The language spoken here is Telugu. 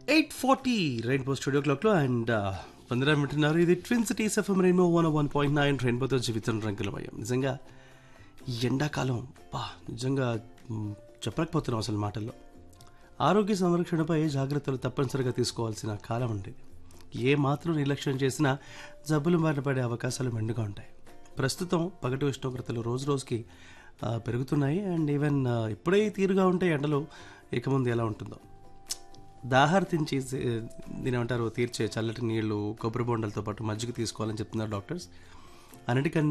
ఎయిట్ ఫార్టీ రెయిన్బో స్టూడియో క్లాక్లో అండ్ పంద్రా వింటున్నారు ఇది twin cities F M rainbow one one point nine రెయిన్బోతో జీవితం రంగులమయం నిజంగా ఈ ఎండాకాలం పా నిజంగా మ్, చెప్పలేకపోతున్నాం అసలు మాటల్లో ఆరోగ్య సంరక్షణపై జాగ్రత్తలు తప్పనిసరిగా తీసుకోవాల్సిన కాలం ఉండేది ఏ మాత్రం నిర్లక్ష్యం చేసినా జబ్బులు బారిన పడే అవకాశాలు మెండుగా ఉంటాయి ప్రస్తుతం పగటి ఉష్ణోగ్రతలు రోజు రోజుకి ఆ, పెరుగుతున్నాయి అండ్ ఈవెన్ ఆ, ఇప్పుడే తీరుగా ఉంటే ఎండలు ఇక ముందు ఎలా ఉంటుందో దాహార్తించి దీని ఏమంటారు తీర్చే చల్లటి నీళ్లు కొబ్బరి బొండలతో పాటు మజ్జిగ తీసుకోవాలని చెప్తున్నారు డాక్టర్స్ అన్నిటికన్నా